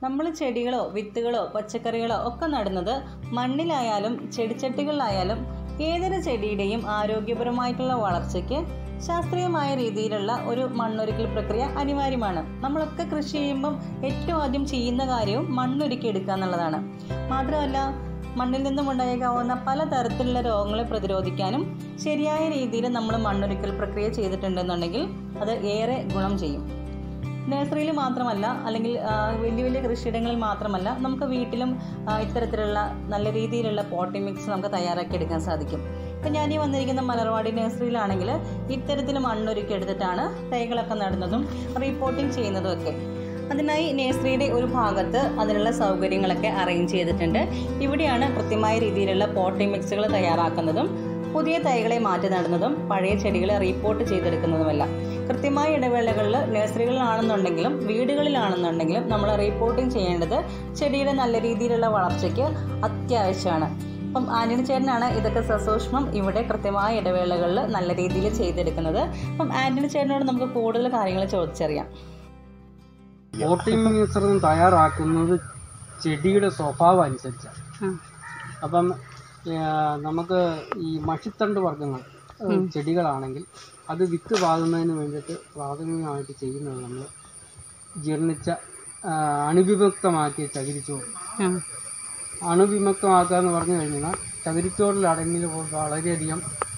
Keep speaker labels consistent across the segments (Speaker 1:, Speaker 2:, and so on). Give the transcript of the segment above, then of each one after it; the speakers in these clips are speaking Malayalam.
Speaker 1: നമ്മൾ ചെടികളോ വിത്തുകളോ പച്ചക്കറികളോ ഒക്കെ നടുന്നത് മണ്ണിലായാലും ചെടിച്ചട്ടികളിലായാലും ഏതൊരു ചെടിയുടെയും ആരോഗ്യപരമായിട്ടുള്ള വളർച്ചയ്ക്ക് ശാസ്ത്രീയമായ രീതിയിലുള്ള ഒരു മണ്ണൊരുക്കൽ പ്രക്രിയ അനിവാര്യമാണ് നമ്മളൊക്കെ കൃഷി ചെയ്യുമ്പം ഏറ്റവും ആദ്യം ചെയ്യുന്ന കാര്യവും മണ്ണൊരുക്കി എടുക്കുക എന്നുള്ളതാണ് മാത്രമല്ല മണ്ണിൽ നിന്നും ഉണ്ടായേക്കാവുന്ന പല തരത്തിലുള്ള രോഗങ്ങളെ പ്രതിരോധിക്കാനും ശരിയായ രീതിയിൽ നമ്മൾ മണ്ണൊരുക്കൽ പ്രക്രിയ ചെയ്തിട്ടുണ്ടെന്നുണ്ടെങ്കിൽ അത് ഏറെ ഗുണം ചെയ്യും നഴ്സറിയിൽ മാത്രമല്ല അല്ലെങ്കിൽ ആ, വലിയ വലിയ കൃഷിയിടങ്ങളിൽ മാത്രമല്ല നമുക്ക് വീട്ടിലും ആ, ഇത്തരത്തിലുള്ള നല്ല രീതിയിലുള്ള പോട്ടി മിക്സ് നമുക്ക് തയ്യാറാക്കി എടുക്കാൻ സാധിക്കും ഇപ്പം ഞാൻ ഈ വന്നിരിക്കുന്ന മലർവാടി നഴ്സറിയിലാണെങ്കിൽ ഇത്തരത്തിൽ മണ്ണൊരുക്കി എടുത്തിട്ടാണ് തൈകളൊക്കെ നടുന്നതും റീപോർട്ടിങ് ചെയ്യുന്നതും ഒക്കെ അതിനായി നഴ്സറിയുടെ ഒരു ഭാഗത്ത് അതിനുള്ള സൗകര്യങ്ങളൊക്കെ അറേഞ്ച് ചെയ്തിട്ടുണ്ട് ഇവിടെയാണ് കൃത്യമായ രീതിയിലുള്ള പോട്ടി മിക്സുകൾ തയ്യാറാക്കുന്നതും പുതിയ തൈകളെ മാറ്റി നടുന്നതും പഴയ ചെടികളെ റീപോർട്ട് ചെയ്തെടുക്കുന്നതുമല്ല കൃത്യമായ ഇടവേളകളിൽ നഴ്സറികളിലാണെന്നുണ്ടെങ്കിലും വീടുകളിലാണെന്നുണ്ടെങ്കിലും നമ്മൾ റീപോർട്ടിംഗ് ചെയ്യേണ്ടത് ചെടിയുടെ നല്ല രീതിയിലുള്ള വളർച്ചയ്ക്ക് അത്യാവശ്യമാണ് അപ്പം ആന്റണി ചേട്ടനാണ് ഇതൊക്കെ സസൂക്ഷ്മം ഇവിടെ കൃത്യമായ ഇടവേളകളിൽ നല്ല രീതിയിൽ ചെയ്തെടുക്കുന്നത് അപ്പം ആന്റണി ചേട്ടനോട് നമുക്ക് കൂടുതൽ കാര്യങ്ങൾ ചോദിച്ചറിയാം
Speaker 2: പോട്ടിംഗ് മിശ്രിതം തയ്യാറാക്കുന്നത് ചെടിയുടെ സ്വഭാവം അനുസരിച്ചാണ് അപ്പം ആ, നമുക്ക് ഈ മഷിത്തണ്ട് വർഗ്ഗങ്ങൾ ആ, ചെടികളാണെങ്കിൽ അത് വിത്ത് പാകുന്നതിന് വേണ്ടിയിട്ട് പ്രാഥമികമായിട്ട് ചെയ്യുന്നത് നമ്മൾ ജീർണിച്ച ആ, അണുവിമുക്തമാക്കിയ ചകിരിച്ചോറ് അണുവിമുക്തമാക്കുക എന്ന് പറഞ്ഞു കഴിഞ്ഞാൽ ചകിരിച്ചോറിൽ അടങ്ങിയ വളരെയധികം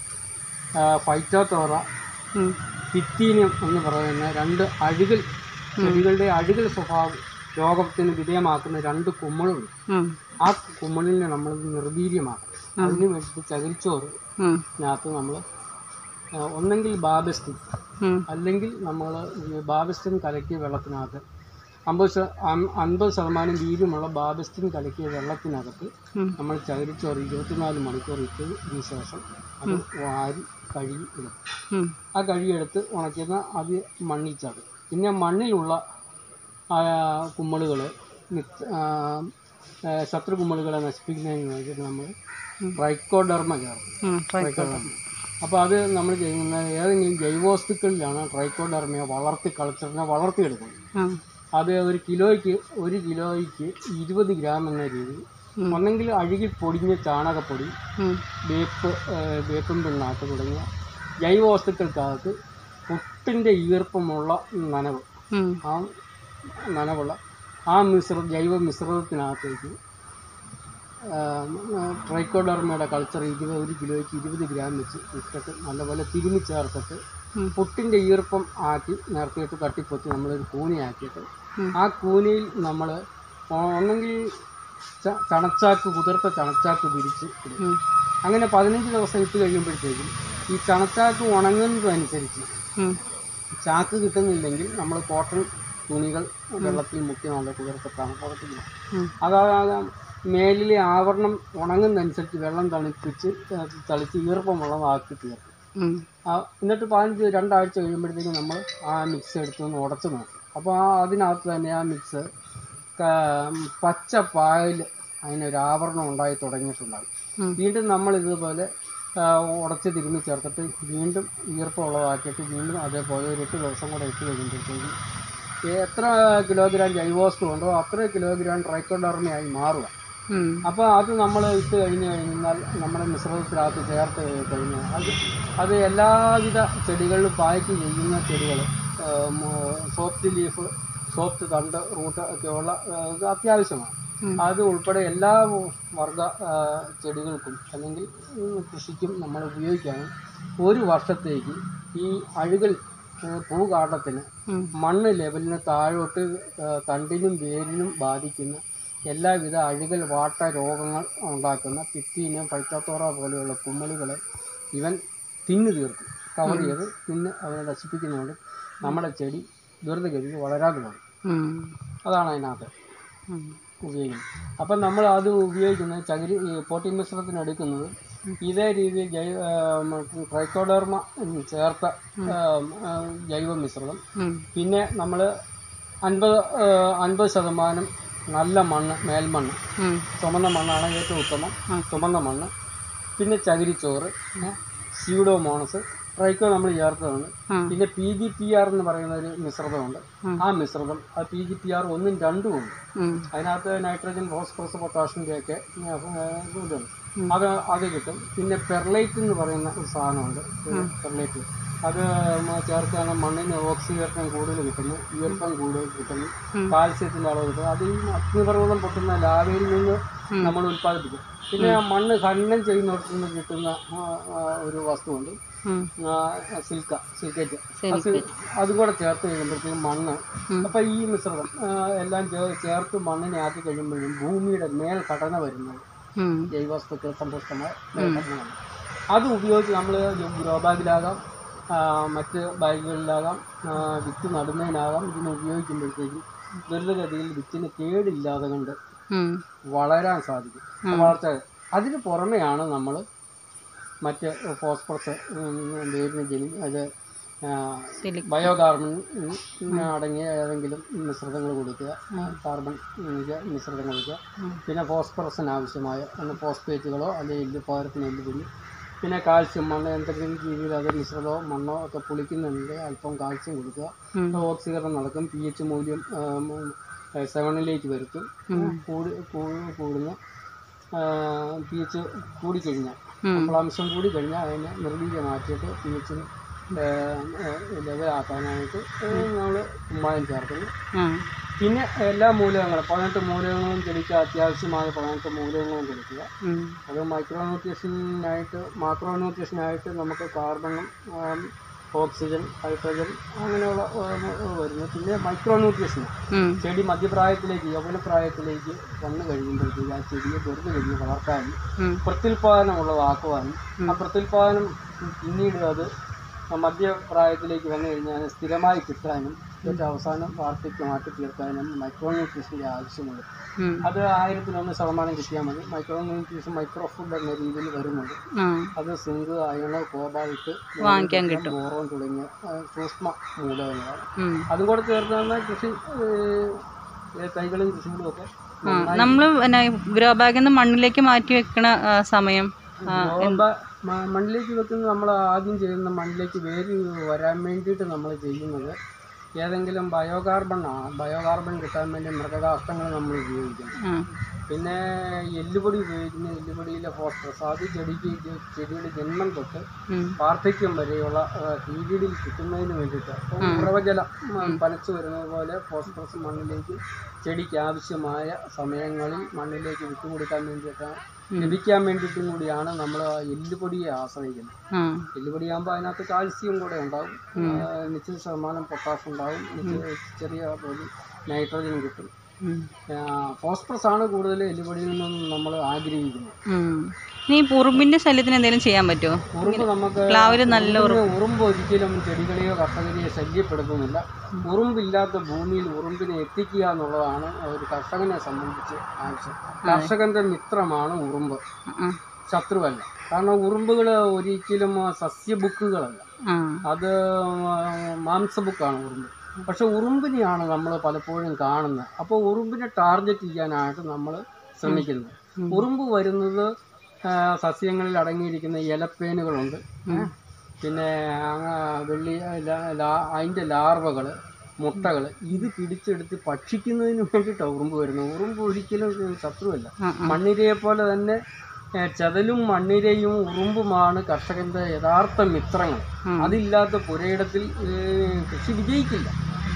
Speaker 2: ഫൈറ്റോത്തോറ പിത്തീനിയം എന്ന് പറയുന്ന രണ്ട് അഴുകൽ ചെടികളുടെ അഴുകൽ സ്വഭാവം രോഗത്തിന് വിധേയമാക്കുന്ന രണ്ട് കുമ്മളുണ്ട് ആ കുമ്മളിനെ നമ്മൾ നിർവീര്യമാക്കണം അതിന് വേണ്ടിയിട്ട് ചകിരിച്ചോറ് ഇതിനകത്ത് നമ്മൾ ഒന്നെങ്കിൽ ബാബസ്റ്റിൻ അല്ലെങ്കിൽ നമ്മൾ ബാബസ്റ്റിൻ കലക്കിയ വെള്ളത്തിനകത്ത് അമ്പത് ശത അം- അൻപത് ശതമാനം വീര്യമുള്ള ബാബസ്റ്റിൻ കലക്കിയ വെള്ളത്തിനകത്ത് നമ്മൾ ചകിരിച്ചോറ് ഇരുപത്തിനാല് മണിക്കൂർ ഇട്ടതിന് ശേഷം അത് വാരി കഴുകി ഇടും ആ കഴുകിയെടുത്ത് ഉണക്കുന്ന അത് മണ്ണിൽ ചാടും പിന്നെ മണ്ണിലുള്ള കുമ്മളുകൾ ശത്രു കുമ്മളുകളെ നശിപ്പിക്കുന്നതിന് വേണ്ടിയിട്ട് നമ്മൾ ട്രൈക്കോഡർമ ചേർക്കും ട്രൈക്കോഡർമ അപ്പോൾ അത് നമ്മൾ ചെയ്യുന്ന ഏതെങ്കിലും ജൈവവസ്തുക്കളിലാണ് ട്രൈക്കോഡർമയെ വളർത്തി കളച്ചറിനെ വളർത്തിയെടുക്കുന്നത് അത് ഒരു കിലോയ്ക്ക് ഒരു കിലോയ്ക്ക് ഇരുപത് ഗ്രാം എന്ന രീതിയിൽ ഒന്നെങ്കിൽ അഴുകി പൊടിഞ്ഞ ചാണകപ്പൊടി വേപ്പ് ഏഹ് വേപ്പും പിണ്ണാക്ക് തുടങ്ങിയ ജൈവവസ്തുക്കൾക്കകത്ത് പുട്ടിൻ്റെ ഈർപ്പമുള്ള നനവ് ആ നനവുള്ള ആ മിശ്ര ജൈവ മിശ്രിതത്തിനകത്തേക്ക് ട്രൈക്കോഡർമയുടെ കൾച്ചർ ഇരുപത് ഒരു കിലോയ്ക്ക് ഇരുപത് ഗ്രാം വെച്ച് ഇട്ടിട്ട് നല്ലപോലെ തിരുമ്മി ചേർത്തിട്ട് പുട്ടിൻ്റെ ഈർപ്പം ആക്കി നിർത്തിയിട്ട് തട്ടിപ്പൊത്തി നമ്മളൊരു കൂനയാക്കിയിട്ട് ആ കൂനയിൽ നമ്മൾ ഒന്നെങ്കിൽ ച- ചണച്ചാക്ക് കുതിർത്ത ചണച്ചാക്ക് വിരിച്ച് ഇടും അങ്ങനെ പതിനഞ്ച് ദിവസം ഇട്ട് കഴിയുമ്പോഴത്തേക്കും ഈ ചണച്ചാക്ക് ഉണങ്ങുന്നതനുസരിച്ച് ചാക്ക് കിട്ടുന്നില്ലെങ്കിൽ നമ്മൾ കോട്ടൺ തുണികൾ വെള്ളത്തിൽ മുക്കി നല്ല കുതിർത്തിട്ടാണ് പുറത്തിടുന്നത് അതായത് മേലിലെ ആവരണം ഉണങ്ങുന്നതനുസരിച്ച് വെള്ളം തണുപ്പിച്ച് ഏഹ് തളിച്ച് ഈർപ്പമുള്ളതാക്കി തീർക്കും ആ, എന്നിട്ട് പതിനഞ്ച് രണ്ടാഴ്ച കഴിയുമ്പോഴത്തേക്കും നമ്മൾ ആ മിക്സ് എടുത്തൊന്ന് ഉടച്ച് നോക്കും അപ്പോൾ ആ അതിനകത്ത് തന്നെ ആ മിക്സ് പച്ച പായൽ അതിനൊരു ആവരണം ഉണ്ടായി തുടങ്ങിയിട്ടുണ്ടാകും വീണ്ടും നമ്മൾ ഇതുപോലെ ആ, ഉടച്ച് തിരുമ്മി ചേർത്തിട്ട് വീണ്ടും ഈർപ്പമുള്ളതാക്കിയിട്ട് വീണ്ടും അതേപോലെ ഒരു എട്ട് ദിവസം കൂടെ ഇട്ട് കഴിയുമ്പോഴത്തേക്കും എത്ര കിലോഗ്രാം ജൈവവസ്തു ഉണ്ടോ അത്ര കിലോഗ്രാം ട്രൈക്കോഡർമയായി മാറുക അപ്പോൾ അത് നമ്മൾ ഇട്ട് കഴിഞ്ഞ് കഴിഞ്ഞാൽ നമ്മുടെ മിശ്രിതത്തിനകത്ത് ചേർത്ത് കഴിഞ്ഞാൽ അത് അത് എല്ലാവിധ ചെടികളിലും പായ്ക്ക് ചെയ്യുന്ന ചെടികൾ സോഫ്റ്റ് ലീഫ് സോഫ്റ്റ് തണ്ട് റൂട്ട് ഒക്കെയുള്ള ആ, ഇത് അത്യാവശ്യമാണ് അത് ഉൾപ്പെടെ എല്ലാ വർഗ ആ, ചെടികൾക്കും അല്ലെങ്കിൽ ഉം, കൃഷിക്കും നമ്മൾ ഉപയോഗിക്കാനും ഒരു വർഷത്തേക്ക് ഈ അഴുകൽ ആ, പൂകാട്ടത്തിന് മണ്ണ് ലെവലിന് താഴോട്ട് ആ, തണ്ടിനും വേരിനും ബാധിക്കുന്ന എല്ലാവിധ അഴുകൽ വാട്ട രോഗങ്ങൾ ഉണ്ടാക്കുന്ന പിത്തീനം പൈറ്റത്തോറ പോലെയുള്ള കുമ്മലുകളെ ഇവൻ തിന്നു തീർക്കും കവർ ചെയ്ത് തിന്ന് അവനെ നശിപ്പിക്കുന്നതുകൊണ്ട് നമ്മുടെ ചെടി ദുരിതഗതിക്ക് വളരാതെ പോകും അതാണ് അതിനകത്ത് ഉപയോഗിക്കുന്നത് അപ്പം നമ്മൾ അത് ഉപയോഗിക്കുന്നത് ചകിരി ഈ പോട്ടി മിശ്രിതത്തിന് എടുക്കുന്നത് ഇതേ രീതിയിൽ ജൈവ ട്രൈക്കോഡർമ ചേർത്ത ആ, ആ, ജൈവ മിശ്രിതം പിന്നെ നമ്മൾ അൻപത് ആ, അൻപത് ശതമാനം നല്ല മണ്ണ് മേൽമണ്ണ് ചുമന്ന മണ്ണാണ് ഏറ്റവും ഉത്തമം ചുമന്ന മണ്ണ് പിന്നെ ചകിരിച്ചോറ് പിന്നെ സ്യൂഡോമോണസ് ട്രൈക്കോ നമ്മൾ ചേർത്തതാണ്
Speaker 1: ആ.
Speaker 2: പിന്നെ പി ജി പി ആർ എന്ന് പറയുന്ന ഒരു മിശ്രിതമുണ്ട്
Speaker 1: ഉം.
Speaker 2: ആ മിശ്രിതം ആ പി ജി പി ആർ ഒന്നും രണ്ടും ഉണ്ട്
Speaker 1: ഉം.
Speaker 2: അതിനകത്ത് നൈട്രജൻ ഫോസ്ഫറസ് പൊട്ടാഷ്യൻ്റെ ഒക്കെ ഇതുണ്ട് അത് അത് കിട്ടും പിന്നെ പെർലൈറ്റ് എന്ന് പറയുന്ന ഒരു സാധനമുണ്ട് പെർലൈറ്റ് അത് മ- ചേർക്കുകയാണെങ്കിൽ മണ്ണിന് ഓക്സിജൻ കൂടുതൽ കിട്ടുന്നു ഈർപ്പം കൂടുതൽ കിട്ടുന്നു
Speaker 1: ഉം.
Speaker 2: കാൽസ്യത്തിൻ്റെ അളവ് കിട്ടും അത് ഈ അഗ്നിപർവ്വതം പൊട്ടുന്ന ലാവയിൽ നിന്ന് നമ്മൾ ഉൽപ്പാദിപ്പിക്കും പിന്നെ ആ മണ്ണ് ഖനനം ചെയ്യുന്നിടത്ത് നിന്ന് കിട്ടുന്ന ആ, ആ, ഒരു വസ്തുവുണ്ട്
Speaker 1: ഉം.
Speaker 2: സിൽക്ക സിൽക്കേറ്റ്
Speaker 1: ശരി.
Speaker 2: അതും കൂടെ ചേർത്ത് കഴിയുമ്പോഴത്തേക്കും മണ്ണ്
Speaker 1: ഉം.
Speaker 2: അപ്പം ഈ മിശ്രിതം ആ, എല്ലാം ചേ- ചേർത്ത് മണ്ണിനെ ആക്കി കഴിയുമ്പോഴും ഭൂമിയുടെ മേൽഘടന വരുന്നത്
Speaker 1: ഉം.
Speaker 2: ജൈവവസ്തുക്കൾ സമ്പുഷ്ടമായ മേൽഘടനയാണ് അത് ഉപയോഗിച്ച് നമ്മൾ ഗ്രോ ബാഗിലാകാം ആ, മറ്റ് ബാഗുകളിലാകാം ആ, വിത്ത് നടുന്നതിനാകാം ഇതിന് ഉപയോഗിക്കുമ്പോഴത്തേക്കും ദുരിതഗതിയിൽ വിത്തിന് കേടില്ലാതെ കൊണ്ട്
Speaker 1: ഉം.
Speaker 2: വളരാൻ സാധിക്കും വളർച്ച അതിന് പുറമെയാണ് നമ്മൾ മറ്റ് ഫോസ്ഫറസ് വേരിന് ജനി അത് ആ,
Speaker 1: സിലിക്
Speaker 2: ബയോകാർബൺ ഉം, അടങ്ങിയ ഏതെങ്കിലും മിശ്രിതങ്ങൾ കൊടുക്കുക കാർബൺ ഉം, ഇത് മിശ്രിതങ്ങൾ കൊടുക്കുക പിന്നെ ഫോസ്ഫറസിന് ആവശ്യമായ ഒന്ന് ഫോസ്ഫേറ്റുകളോ അല്ലെങ്കിൽ എല്ല് പകരത്തിന് എല്ലുപൊടി പിന്നെ കാൽസ്യം മണ്ണ് എന്തെങ്കിലും രീതിയിൽ അത് മിശ്രിതമോ മണ്ണോ ഒക്കെ പുളിക്കുന്നുണ്ടെങ്കിൽ അല്പം കാൽസ്യം കൊടുക്കുക
Speaker 1: ഉം.
Speaker 2: ഓക്സിജൻ നടക്കും പി എച്ച് മൂല്യം സെവനിലേക്ക് വരുത്തും കൂടി കൂ- കൂടുന്ന പി എച്ച് കൂടിക്കഴിഞ്ഞാൽ
Speaker 1: ഉം.
Speaker 2: അമ്ലാംശം കൂടി കഴിഞ്ഞാൽ അതിനെ നിർവീര്യ മാറ്റിയിട്ട് പി എച്ചിന് ലെവലാക്കാനായിട്ട് നമ്മൾ കുമ്മായം ചേർക്കുന്നു
Speaker 1: ഉം.
Speaker 2: പിന്നെ എല്ലാ മൂലകങ്ങളും പതിനെട്ട് മൂലകങ്ങളും ചെടിക്ക് അത്യാവശ്യമായ പതിനെട്ട് മൂലകങ്ങളും കൊടുക്കുക
Speaker 1: ഉം.
Speaker 2: അത് മൈക്രോ ന്യൂട്രീഷനായിട്ട് മാക്രോ ന്യൂട്രീഷനായിട്ട് നമുക്ക് കാർബണും ആം, ഓക്സിജൻ ഹൈഡ്രജൻ അങ്ങനെയുള്ള ഉം, വരുന്നു പിന്നെ മൈക്രോ ന്യൂട്രീഷൻ
Speaker 1: ഉം.
Speaker 2: ചെടി മധ്യപ്രായത്തിലേക്ക് യൗവന പ്രായത്തിലേക്ക് വന്നു കഴിയുമ്പോഴത്തേക്ക് ആ ചെടിയെ വെറുതെ കഴിഞ്ഞ് വളർത്താനും
Speaker 1: ഉം.
Speaker 2: പ്രത്യുൽപാദനം ഉള്ളതാക്കുവാനും ആ പ്രത്യുൽപാദനം പിന്നീട് അത് മധ്യപ്രായത്തിലേക്ക് വന്നു കഴിഞ്ഞാൽ സ്ഥിരമായി കിട്ടാനും ഏറ്റവും അവസാനം വാർദ്ധക്യമാക്കി തീർക്കാനും മൈക്രോ ന്യൂട്രീഷൻ്റെ ആവശ്യമുണ്ട്
Speaker 1: ഉം.
Speaker 2: അത് ആയിരത്തിലൊന്ന് ശതമാനം കിട്ടിയാൽ മതി മൈക്രോ ന്യൂട്രീഷൻ മൈക്രോ ഫുഡ് എന്ന രീതിയിൽ വരുന്നുണ്ട്
Speaker 1: ഉം.
Speaker 2: അത് സിങ്ക് അയണ് കോബാൾട്ട്
Speaker 1: വാങ്ങിക്കാൻ കിട്ടും.
Speaker 2: ബോറോൺ തുടങ്ങിയ ആ, സൂക്ഷ്മ മൂലകങ്ങളാണ്
Speaker 1: ഉം.
Speaker 2: അതും കൂടെ ചേർത്ത് തന്നാൽ കൃഷി ഏ, തൈകളും കൃഷികളും ഒക്കെ
Speaker 1: ആ നമ്മൾ പിന്നെ ഗ്രോ ബാഗിൽ നിന്ന് മണ്ണിലേക്ക് മാറ്റി വെക്കണ ആ, സമയം ആ,
Speaker 2: ഗോബ- മ- മണ്ണിലേക്ക് വെക്കുന്നത് നമ്മൾ ആദ്യം ചെയ്യുന്ന മണ്ണിലേക്ക് വേര് വരാൻ വേണ്ടിയിട്ട് നമ്മൾ ചെയ്യുന്നത് ഏതെങ്കിലും ബയോകാർബൺ ആണ് ബയോകാർബൺ കിട്ടാൻ വേണ്ടി മൃഗകാഷ്ടങ്ങൾ നമ്മൾ ഉപയോഗിക്കുന്നു
Speaker 1: ആ.
Speaker 2: പിന്നെ എല്ലുപൊടി ഉപയോഗിക്കുന്ന എല്ലുപൊടിയിലെ ഫോസ്ഫറസ് അത് ചെടിക്ക് ഇത് ചെടിയുടെ ജന്മം തൊട്ട്
Speaker 1: ഉം.
Speaker 2: വാർദ്ധക്യം വരെയുള്ള പീരീഡിൽ കിട്ടുന്നതിന് വേണ്ടിയിട്ട് അപ്പോൾ ഉറവജലം ഉം, പനച്ചു വരുന്നത് പോലെ ഫോസ്ഫറസ് മണ്ണിലേക്ക് ചെടിക്ക് ആവശ്യമായ സമയങ്ങളിൽ മണ്ണിലേക്ക് വിട്ടുകൊടുക്കാൻ വേണ്ടിയിട്ടാണ് ലഭിക്കാൻ വേണ്ടിയിട്ടും കൂടിയാണ് നമ്മൾ എല്ലുപൊടിയെ ആശ്രയിക്കുന്നത്
Speaker 1: ആ.
Speaker 2: എല്ലുപൊടിയാകുമ്പോൾ അതിനകത്ത് കാൽസ്യം കൂടെ ഉണ്ടാവും ആ, നിശ്ചിത ശതമാനം പൊട്ടാഷ് ഉണ്ടാവും നിശ്ചിത ചെറിയ തോതിൽ നൈട്രജൻ കിട്ടും
Speaker 1: ഉം.
Speaker 2: ആ, ഫോസ്ഫറസ് ആണ് കൂടുതൽ എല്ലുപൊടിയിൽ നിന്നും നമ്മൾ ആഗ്രഹിക്കുന്നത്
Speaker 1: ഉം. ഇനി ഈ ഉറുമ്പിന്റെ ശല്യത്തിന് എന്തെങ്കിലും ചെയ്യാൻ പറ്റുമോ
Speaker 2: ഉറുമ്പ് നമുക്ക്
Speaker 1: പ്ലാവില് നല്ല
Speaker 2: ഉറുമ്പ് ഉറുമ്പ് ഒരിക്കലും ചെടികളെയോ കർഷകരെയോ ശല്യപ്പെടുത്തുന്നില്ല ഉറുമ്പില്ലാത്ത ഭൂമിയിൽ ഉറുമ്പിനെ എത്തിക്കുക എന്നുള്ളതാണ് ഒരു കർഷകനെ സംബന്ധിച്ച് ആവശ്യം കർഷകന്റെ മിത്രമാണ് ഉറുമ്പ്
Speaker 1: ആ.
Speaker 2: ശത്രുവല്ല കാരണം ഉറുമ്പുകൾ ഒരിക്കലും സസ്യബുക്കുകളല്ല
Speaker 1: ആ.
Speaker 2: അത് മാംസബുക്കാണ് ഉറുമ്പ് പക്ഷെ ഉറുമ്പിനെയാണ് നമ്മൾ പലപ്പോഴും കാണുന്നത് അപ്പോൾ ഉറുമ്പിനെ ടാർഗറ്റ് ചെയ്യാനായിട്ട് നമ്മൾ ശ്രമിക്കുന്നത് ഉറുമ്പ് വരുന്നത് ആ, സസ്യങ്ങളിൽ അടങ്ങിയിരിക്കുന്ന ഇലപ്പേനുകളുണ്ട് ഏ? പിന്നെ ആ, വെള്ളി ലാ- ലാ- അതിൻ്റെ ലാർവകൾ മുട്ടകൾ ഇത് പിടിച്ചെടുത്ത് ഭക്ഷിക്കുന്നതിന് വേണ്ടിയിട്ടാണ് ഉറുമ്പ് വരുന്നത് ഉറുമ്പ് ഒരിക്കലും ശത്രുവല്ല
Speaker 1: ആ,
Speaker 2: മണ്ണിരയെ പോലെ തന്നെ ഏ, ചതലും മണ്ണിരയും ഉറുമ്പുമാണ് കർഷകന്റെ യഥാർത്ഥ മിത്രങ്ങൾ
Speaker 1: ഉം.
Speaker 2: അതില്ലാത്ത പുരയിടത്തിൽ ഏ, കൃഷി വിജയിക്കില്ല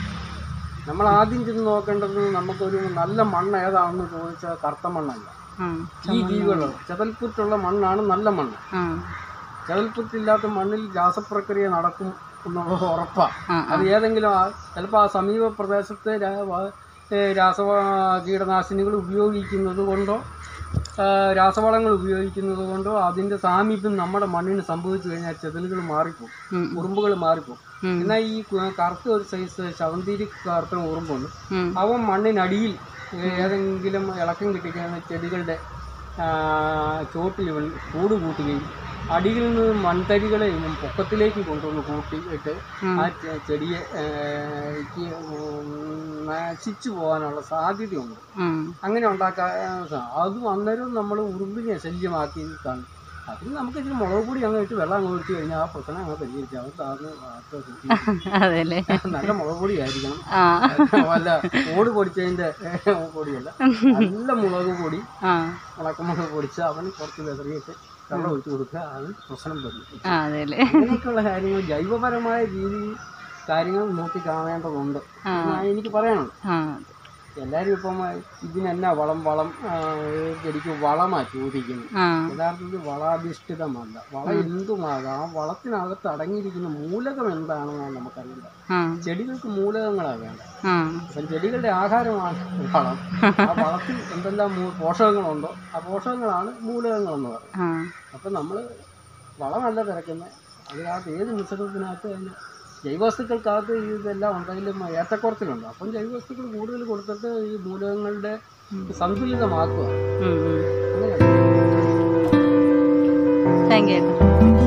Speaker 2: നമ്മൾ ആദ്യം ചെന്ന് നോക്കേണ്ടത് നമുക്കൊരു നല്ല മണ്ണ് ഏതാണെന്ന് ചോദിച്ചാൽ കറുത്ത മണ്ണല്ല
Speaker 1: ആ.
Speaker 2: ഈ ജീവികളുള്ള ചതൽപ്പുറ്റുള്ള മണ്ണാണ് നല്ല മണ്ണ്
Speaker 1: ആ.
Speaker 2: ചതൽപ്പുറ്റില്ലാത്ത മണ്ണിൽ രാസപ്രക്രിയ നടക്കും എന്നുള്ളത് ഉറപ്പാണ്
Speaker 1: ആ.
Speaker 2: അത് ഏതെങ്കിലും ചിലപ്പോൾ ആ സമീപ പ്രദേശത്തെ രാ- വ- ഏ, രാസവ കീടനാശിനികൾ ഉപയോഗിക്കുന്നത് കൊണ്ടോ ആ, രാസവളങ്ങൾ ഉപയോഗിക്കുന്നത് കൊണ്ടോ അതിൻ്റെ സാമീപ്യം നമ്മുടെ മണ്ണിന് സംഭവിച്ചു കഴിഞ്ഞാൽ ചെതലുകൾ മാറിപ്പോകും
Speaker 1: ഉം.
Speaker 2: ഉറുമ്പുകൾ മാറിപ്പോകും
Speaker 1: ഉം.
Speaker 2: എന്നാൽ ഈ കു- കറുത്ത ഒരു സൈസ് ശവന്തിരി കറുത്ത ഉറുമ്പുണ്ട്
Speaker 1: ഉം.
Speaker 2: അവൻ മണ്ണിനടിയിൽ ഏതെങ്കിലും ഇളക്കം കിട്ടിക്കഴിഞ്ഞാൽ ചെടികളുടെ ആ, ചോട്ടിൽ ഇവൻ കൂട് കൂട്ടുകയും അടിയിൽ നിന്ന് മൺതരികളെ ഇവൻ പൊക്കത്തിലേക്ക് കൊണ്ടുവന്ന് കൂട്ടിയിട്ട് ആ ചെ- ചെടിയെ ഏ, ക്ക് ഉം, നശിച്ചു പോകാനുള്ള സാധ്യതയുണ്ട്
Speaker 1: ഉം.
Speaker 2: അങ്ങനെ ഉണ്ടാക്കാൻ സാ- അതും അന്നേരം നമ്മൾ ഉറുമ്പിനെ ശല്യമാക്കി കാണും അതിന് നമുക്ക് ഇച്ചിരി മുളക് പൊടി അങ്ങ് ഇട്ട് വെള്ളം അങ്ങ് ഒഴിച്ച് കഴിഞ്ഞാൽ ആ പ്രശ്നം അങ്ങ് പരിഹരിച്ചാൽ അത് താഴ്ന്ന് വാർത്ത സൂക്ഷിക്കും.
Speaker 1: അതെല്ലേ
Speaker 2: നല്ല മുളക് പൊടി ആയിരിക്കണം
Speaker 1: ആ
Speaker 2: അല്ല ഓട് പൊടിച്ചതിന്റെ പൊടിയല്ല നല്ല മുളക് പൊടി
Speaker 1: ആ
Speaker 2: ഉണക്കമുളക് പൊടിച്ച് അവന് കുറച്ച് വെതറിയിട്ട് വെള്ളം ഒഴിച്ച് കൊടുക്കുക അത് പ്രശ്നം വരും
Speaker 1: ആ അതെല്ലേ
Speaker 2: അങ്ങനെയൊക്കെയുള്ള കാര്യങ്ങൾ ജൈവപരമായ രീതിയിൽ കാര്യങ്ങൾ നോക്കി കാണേണ്ടതുണ്ട് എന്നാണ് എനിക്ക് പറയാനുള്ളത്
Speaker 1: ആ
Speaker 2: എല്ലാവരും ഇപ്പം ഇതിനെന്നാ വളം വളം ആ, ചെടിക്ക് വളമാ ചോദിക്കുന്നത്
Speaker 1: ആ
Speaker 2: യഥാർത്ഥത്തിൽ വളാധിഷ്ഠിതമല്ല വളം എന്തുമാകാം ആ വളത്തിനകത്ത് അടങ്ങിയിരിക്കുന്ന മൂലകം എന്താണെന്നാണ് നമുക്കറിയില്ല
Speaker 1: ആ
Speaker 2: ചെടികൾക്ക് മൂലകങ്ങളാണ് വേണ്ടത്
Speaker 1: ആ
Speaker 2: അപ്പം ചെടികളുടെ ആഹാരമാണ് വളം ആ വളത്തിൽ എന്തെല്ലാം മൂ- പോഷകങ്ങളുണ്ടോ ആ പോഷകങ്ങളാണ് മൂലകങ്ങളെന്ന് പറയുന്നത്
Speaker 1: ആ
Speaker 2: അപ്പം നമ്മൾ വളമല്ല തിരക്കുന്നത് അതിനകത്ത് ഏത് മിശ്രിതത്തിനകത്ത് അതിന് ജൈവവസ്തുക്കൾക്കകത്ത് ഇതെല്ലാം ഉണ്ടെങ്കിലും ഏറ്റക്കുറച്ചിലുണ്ട് അപ്പം ജൈവവസ്തുക്കൾ കൂടുതൽ കൊടുത്തിട്ട് ഈ മൂലകങ്ങളുടെ സന്തുലിതമാക്കുക
Speaker 1: ഉം, ഉം.
Speaker 2: അങ്ങനെയാണ്
Speaker 1: താങ്ക് യു